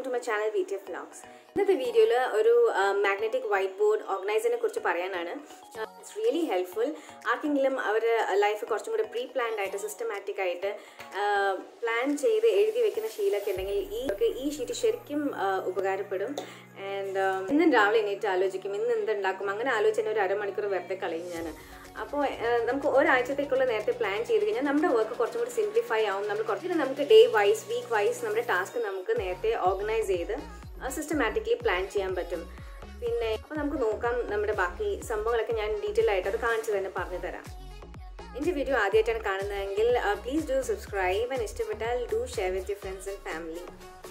to my channel V T F vlogs ഇന്നത്തെ വീഡിയോയിൽ ഒരു മാഗ്നറ്റിക് വൈറ്റ് ബോർഡ് ഓർഗനൈസറിനെ കുറിച്ച് പറയാനാണ് ഇറ്റ്സ് റിയലി ഹെൽപ്ഫുൾ ആർക്കെങ്കിലും അവർ ലൈഫ് കുറച്ചും കൂടെ പ്രീ പ്ലാൻഡ് ആയിട്ട് സിസ്റ്റമാറ്റിക് ആയിട്ട് പ്ലാൻ ചെയ്ത് എഴുതി വെക്കുന്ന ശീലമൊക്കെ ഉണ്ടെങ്കിൽ ഈ അവർക്ക് ഈ ഷീറ്റ് ശരിക്കും ആ, ഉപകാരപ്പെടും ആൻഡ് ഇന്നും രാവിലെ എണീറ്റ് ആലോചിക്കും ഇന്ന് എന്തുണ്ടാക്കും അങ്ങനെ ആലോചിച്ച് തന്നെ ഒരു അരമണിക്കൂർ വെറുതെ കളയും ഞാൻ അപ്പോൾ നമുക്ക് ഒരാഴ്ചത്തേക്കുള്ള നേരത്തെ പ്ലാൻ ചെയ്ത് കഴിഞ്ഞാൽ നമ്മുടെ വർക്ക് കുറച്ചും കൂടി സിംപ്ലിഫൈ ആവും നമ്മൾ കുറച്ചുകൂടി നമുക്ക് ഡേ വൈസ് വീക്ക് വൈസ് നമ്മുടെ ടാസ്ക് നമുക്ക് നേരത്തെ ഓർഗനൈസ് ചെയ്ത് സിസ്റ്റമാറ്റിക്കലി പ്ലാൻ ചെയ്യാൻ പറ്റും പിന്നെ അപ്പോൾ നമുക്ക് നോക്കാം നമ്മുടെ ബാക്കി സംഭവങ്ങളൊക്കെ ഞാൻ ഡീറ്റെയിൽ ആയിട്ട് അത് കാണിച്ചു തന്നെ പറഞ്ഞു തരാം എൻ്റെ വീഡിയോ ആദ്യമായിട്ടാണ് കാണുന്നതെങ്കിൽ പ്ലീസ് ഡു സബ്സ്ക്രൈബ് ആൻഡ് ഇഷ്ടപ്പെട്ടാൽ do share with you friends and family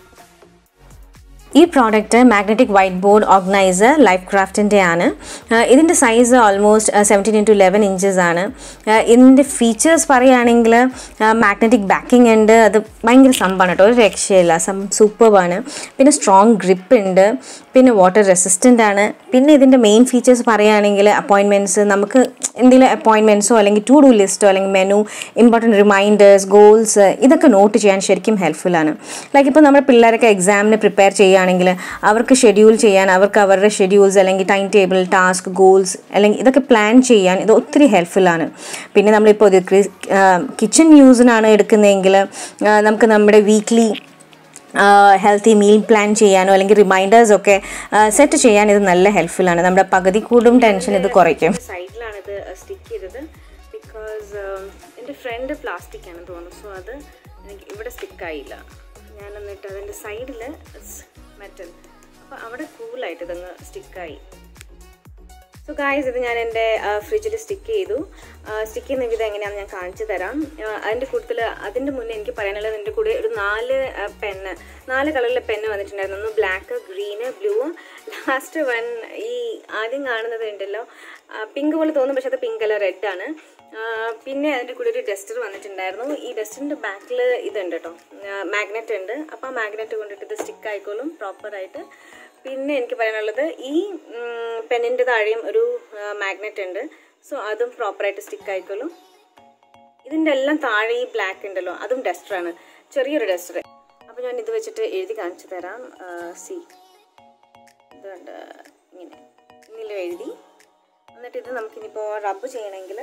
ഈ product magnetic white board organiser life ക്രാഫ്റ്റിൻ്റെ ആണ് ആഹ് ഇതിൻ്റെ size almost seventeen into eleven inches ആണ് ആഹ് ഇതിൻ്റെ ഫീച്ചേഴ്സ് പറയുകയാണെങ്കിൽ മാഗ്നറ്റിക് ബാക്കിംഗ് ഉണ്ട് അത് ഭയങ്കര സംഭവമാണ് കേട്ടോ ഒരു രക്ഷയില്ല സം സൂപ്പർബാണ് പിന്നെ സ്ട്രോങ് ഗ്രിപ്പ് ഉണ്ട് പിന്നെ വാട്ടർ റെസിസ്റ്റൻ്റ് ആണ് പിന്നെ ഇതിൻ്റെ മെയിൻ ഫീച്ചേഴ്സ് പറയുകയാണെങ്കിൽ അപ്പോയിൻമെൻറ്റ്സ് നമുക്ക് എന്തെങ്കിലും അപ്പോയിൻമെൻറ്റ്സോ അല്ലെങ്കിൽ ടു ഡു ലിസ്റ്റോ അല്ലെങ്കിൽ മെനു ഇമ്പോർട്ടൻറ്റ് റിമൈൻഡേഴ്സ് ഗോൾസ് ഇതൊക്കെ നോട്ട് ചെയ്യാൻ ശരിക്കും ഹെൽപ്ഫുൾ ആണ് ലൈക്ക് ഇപ്പോൾ നമ്മുടെ പിള്ളേരൊക്കെ എക്സാമിന് പ്രിപ്പയർ ചെയ്യുകയാണെങ്കിൽ അവർക്ക് ഷെഡ്യൂൾ ചെയ്യാൻ അവർക്ക് അവരുടെ ഷെഡ്യൂൾസ് അല്ലെങ്കിൽ ടൈം ടേബിൾ ടാസ്ക് ഗോൾസ് അല്ലെങ്കിൽ ഇതൊക്കെ പ്ലാൻ ചെയ്യാൻ ഇത് ഒത്തിരി ഹെൽപ്ഫുൾ ആണ് പിന്നെ നമ്മളിപ്പോൾ ഇത് കിച്ചൺ യൂസിനാണ് എടുക്കുന്നതെങ്കിൽ ആ, നമുക്ക് നമ്മുടെ വീക്ക്ലി ഹെൽത്തി മീൽ പ്ലാൻ ചെയ്യാനോ അല്ലെങ്കിൽ റിമൈൻഡേഴ്സ് ഒക്കെ സെറ്റ് ചെയ്യാൻ ഇത് നല്ല ഹെൽപ്ഫുൾ ആണ് നമ്മുടെ പകുതി കൂടും ടെൻഷൻ ഇത് കുറയ്ക്കും സൈഡിലാണ് ഇത് സ്റ്റിക്ക് ചെയ്തത് ബിക്കോസ് എൻ്റെ ഫ്രണ്ട് പ്ലാസ്റ്റിക് ആണ് തോന്നുന്നു സോ അത് എനിക്ക് ഇവിടെ സ്റ്റിക്കായില്ല ഞാൻ എന്നിട്ട് അതിൻ്റെ സൈഡിൽ മെറ്റൽ അപ്പോൾ അവിടെ കൂളായിട്ട് ഇതങ്ങ് സ്റ്റിക്കായി സോ ഗായ്സ് ഇത് ഞാൻ എൻ്റെ ഫ്രിഡ്ജിൽ സ്റ്റിക്ക് ചെയ്തു സ്റ്റിക്ക് ചെയ്യുന്ന വിധം എങ്ങനെയാണെന്ന് ഞാൻ കാണിച്ചു തരാം ആ, അതിൻ്റെ കൂട്ടത്തിൽ അതിൻ്റെ മുന്നേ എനിക്ക് പറയാനുള്ളത് എൻ്റെ കൂടെ ഒരു നാല് പെന്ന് നാല് കളറിലെ പെന്ന് വന്നിട്ടുണ്ടായിരുന്നു ഒന്ന് black green blue last one ഈ ആദ്യം കാണുന്നത് ഉണ്ടല്ലോ പിങ്ക് പോലെ തോന്നും പക്ഷെ അത് പിങ്ക് അല്ല റെഡ് ആണ് ആ, പിന്നെ അതിൻ്റെ കൂടെ ഒരു ഡസ്റ്റർ വന്നിട്ടുണ്ടായിരുന്നു ഈ ഡസ്റ്ററിൻ്റെ ബാക്കിൽ ഇതുണ്ട് കേട്ടോ മാഗ്നറ്റ് ഉണ്ട് അപ്പോൾ ആ മാഗ്നറ്റ് കൊണ്ടിട്ട് ഇത് സ്റ്റിക്ക് ആയിക്കോളും പ്രോപ്പറായിട്ട് പിന്നെ എനിക്ക് പറയാനുള്ളത് ഈ പെന്നിൻ്റെ താഴെയും ഒരു മാഗ്നറ്റ് ഉണ്ട് സോ അതും പ്രോപ്പറായിട്ട് സ്റ്റിക്ക് ആയിക്കോളും ഇതിൻ്റെ എല്ലാം താഴെ ഈ ബ്ലാക്ക് ഉണ്ടല്ലോ അതും ഡസ്റ്ററാണ് ചെറിയൊരു ഡസ്റ്റർ അപ്പോൾ ഞാൻ ഇത് വെച്ചിട്ട് എഴുതി കാണിച്ചു തരാം സി ഇതുണ്ട് ഇങ്ങനെ ഇങ്ങനെ എഴുതി എന്നിട്ട് ഇത് നമുക്കിനിപ്പോൾ റബ്ബ് ചെയ്യണമെങ്കിൽ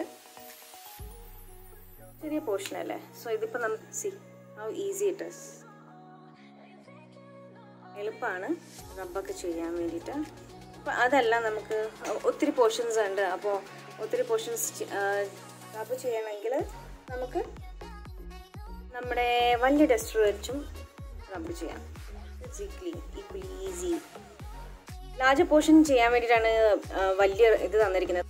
ചെറിയ പോർഷൻ അല്ലേ സോ ഇതിപ്പോൾ നമുക്ക് see how easy it is എളുപ്പമാണ് റബ്ബൊക്കെ ചെയ്യാൻ വേണ്ടിയിട്ട് അപ്പോൾ അതെല്ലാം നമുക്ക് ഒത്തിരി പോർഷൻസ് ഉണ്ട് അപ്പോൾ ഒത്തിരി പോർഷൻസ് റബ്ബ് ചെയ്യണമെങ്കിൽ നമുക്ക് നമ്മുടെ വലിയ ഡസ്റ്റർ വെച്ചും റബ്ബ് ചെയ്യാം equally equally easy large portion ചെയ്യാൻ വേണ്ടിയിട്ടാണ് ആ, വലിയ ഇത് തന്നിരിക്കുന്നത്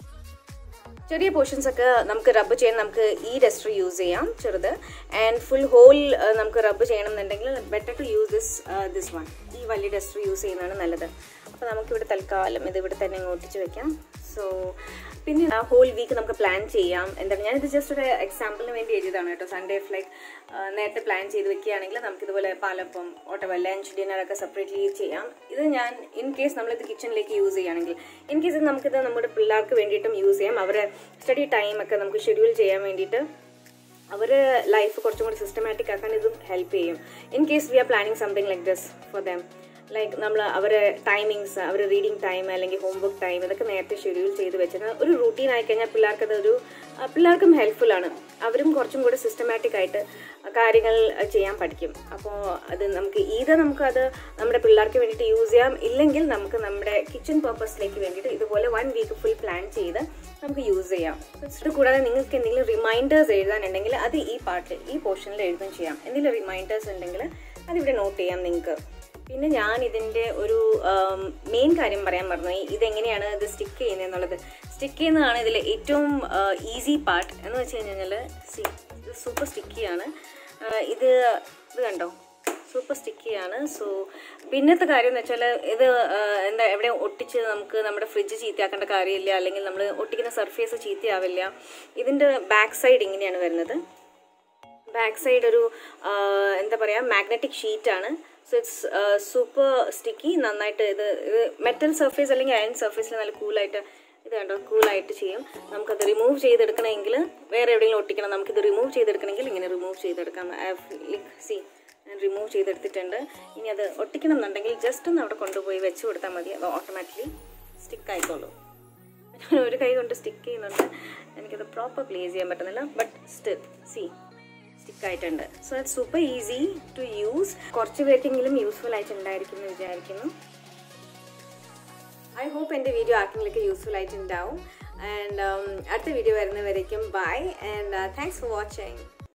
ചെറിയ പോർഷൻസ് ഒക്കെ നമുക്ക് റബ്ബ് ചെയ്യാൻ നമുക്ക് ഈ ഡസ്റ്റർ യൂസ് ചെയ്യാം ചെറുത് ആൻഡ് ഫുൾ ഹോൾ നമുക്ക് റബ്ബ് ചെയ്യണം എന്നുണ്ടെങ്കിൽ better to use this this one ഈ വലിയ ഡസ്റ്റർ യൂസ് ചെയ്യുന്നതാണ് നല്ലത് അപ്പോൾ നമുക്കിവിടെ തൽക്കാലം ഇത് ഇവിടെ തന്നെ അങ്ങ് ഒട്ടിച്ച് വെക്കാം സോ പിന്നെ ആ ഹോൾ വീക്ക് നമുക്ക് പ്ലാൻ ചെയ്യാം എന്താണ് ഞാനിത് ജസ്റ്റ് ഒരു എക്സാമ്പിളിന് വേണ്ടി എഴുതിയതാണ് കേട്ടോ സൺഡേ ലൈക്ക് നേരത്തെ പ്ലാൻ ചെയ്ത് വെക്കുകയാണെങ്കിൽ നമുക്ക് ഇതുപോലെ പാലപ്പം ഓട്ടവ ലഞ്ച് ഡിന്നർ ഒക്കെ സെപ്പറേറ്റ്ലി ചെയ്യാം ഇത് ഞാൻ ഇൻ കേസ് നമ്മളിത് കിച്ചണിലേക്ക് യൂസ് ചെയ്യുകയാണെങ്കിൽ ഇൻ കേസ് നമുക്കിത് നമ്മുടെ പിള്ളേർക്ക് വേണ്ടിയിട്ടും യൂസ് ചെയ്യാം അവരെ സ്റ്റഡി ടൈം ഒക്കെ നമുക്ക് ഷെഡ്യൂൾ ചെയ്യാൻ വേണ്ടിയിട്ട് അവർ ലൈഫ് കുറച്ചും കൂടി സിസ്റ്റമാറ്റിക് ആക്കാൻ ഇതും ഹെൽപ്പ് ചെയ്യും in case we are planning something like this for them like നമ്മൾ അവരെ ടൈമിങ്സ് അവർ റീഡിങ് ടൈം അല്ലെങ്കിൽ ഹോംവർക്ക് ടൈം ഇതൊക്കെ നേരത്തെ ഷെഡ്യൂൾ ചെയ്ത് വെച്ചത് ഒരു റൂട്ടീൻ ആയി കഴിഞ്ഞാൽ പിള്ളേർക്ക് അതൊരു ആ, പിള്ളേർക്കും ഹെൽപ്ഫുൾ ആണ് അവരും കുറച്ചും കൂടി സിസ്റ്റമാറ്റിക് ആയിട്ട് കാര്യങ്ങൾ ചെയ്യാൻ പഠിക്കും അപ്പോൾ അത് നമുക്ക് ഈത് നമുക്ക് അത് നമ്മുടെ പിള്ളേർക്ക് വേണ്ടിയിട്ട് യൂസ് ചെയ്യാം ഇല്ലെങ്കിൽ നമുക്ക് നമ്മുടെ കിച്ചൺ പർപ്പസിലേക്ക് വേണ്ടിയിട്ട് ഇതുപോലെ വൺ വീക്ക് ഫുൾ പ്ലാൻ ചെയ്ത് നമുക്ക് യൂസ് ചെയ്യാം ഇത് കൂടാതെ നിങ്ങൾക്ക് എന്തെങ്കിലും റിമൈൻഡേഴ്സ് എഴുതാനുണ്ടെങ്കിൽ അത് ഈ പാർട്ടിൽ ഈ പോർഷനിൽ എഴുതുകയും ചെയ്യാം എന്തെങ്കിലും റിമൈൻഡേഴ്സ് ഉണ്ടെങ്കിൽ അതിവിടെ നോട്ട് ചെയ്യാം നിങ്ങൾക്ക് പിന്നെ ഞാൻ ഇതിൻ്റെ ഒരു മെയിൻ കാര്യം പറയാൻ പറഞ്ഞു ഇതെങ്ങനെയാണ് ഇത് സ്റ്റിക്ക് ചെയ്യുന്നത് എന്നുള്ളത് സ്റ്റിക്ക് ചെയ്യുന്നതാണ് ഇതിൽ ഏറ്റവും ഈസി പാർട്ട് എന്ന് വെച്ച് കഴിഞ്ഞാൽ സി ഇത് സൂപ്പർ സ്റ്റിക്കിയാണ് ഇത് ഇത് കണ്ടോ സൂപ്പർ സ്റ്റിക്കിയാണ് സോ പിന്നത്തെ കാര്യം എന്ന് വെച്ചാൽ ഇത് ആ, എന്താ എവിടെ ഒട്ടിച്ച് നമുക്ക് നമ്മുടെ ഫ്രിഡ്ജ് ചീത്തയാക്കേണ്ട കാര്യമില്ല അല്ലെങ്കിൽ നമ്മൾ ഒട്ടിക്കുന്ന സർഫേസ് ചീത്തയാവില്ല ഇതിൻ്റെ ബാക്ക് സൈഡ് ഇങ്ങനെയാണ് വരുന്നത് ബാക്ക് സൈഡ് ഒരു ആ, എന്താ പറയുക മാഗ്നറ്റിക് ഷീറ്റ് ആണ് സോ ഇറ്റ്സ് സൂപ്പർ സ്റ്റിക്കി നന്നായിട്ട് ഇത് ഇത് മെറ്റൽ സർഫേസ് അല്ലെങ്കിൽ അയൺ സർഫേസിൽ നല്ല കൂളായിട്ട് ഇത് കണ്ടോ കൂളായിട്ട് ചെയ്യും നമുക്കത് റിമൂവ് ചെയ്തെടുക്കണമെങ്കിൽ വേറെ എവിടെയെങ്കിലും ഒട്ടിക്കണം നമുക്കിത് റിമൂവ് ചെയ്തെടുക്കണമെങ്കിൽ ഇങ്ങനെ റിമൂവ് ചെയ്തെടുക്കാം സി ഞാൻ റിമൂവ് ചെയ്തെടുത്തിട്ടുണ്ട് ഇനി അത് ഒട്ടിക്കണം എന്നുണ്ടെങ്കിൽ ജസ്റ്റ് ഒന്ന് അവിടെ കൊണ്ടുപോയി വെച്ച് കൊടുത്താൽ മതി അത് ഓട്ടോമാറ്റിക്കലി സ്റ്റിക്ക് ആയിക്കോളൂ ഞാൻ ഒരു കൈ കൊണ്ട് സ്റ്റിക്ക് ചെയ്യുന്നുണ്ട് എനിക്കത് പ്രോപ്പർ പ്ലേസ് ചെയ്യാൻ പറ്റുന്നില്ല ബട്ട് സ്റ്റിൽ സി സ്റ്റിക്ക് ആയിട്ടുണ്ട് so it super easy to use കുറച്ച് പേർക്കെങ്കിലും യൂസ്ഫുൾ ആയിട്ടുണ്ടായിരിക്കും എന്ന് വിചാരിക്കുന്നു ഐ ഹോപ്പ് എൻ്റെ വീഡിയോ ആർക്കെങ്കിലൊക്കെ യൂസ്ഫുൾ ആയിട്ടുണ്ടാവും ആൻഡ് അടുത്ത വീഡിയോ വരുന്നവരേക്കും bye and thanks for watching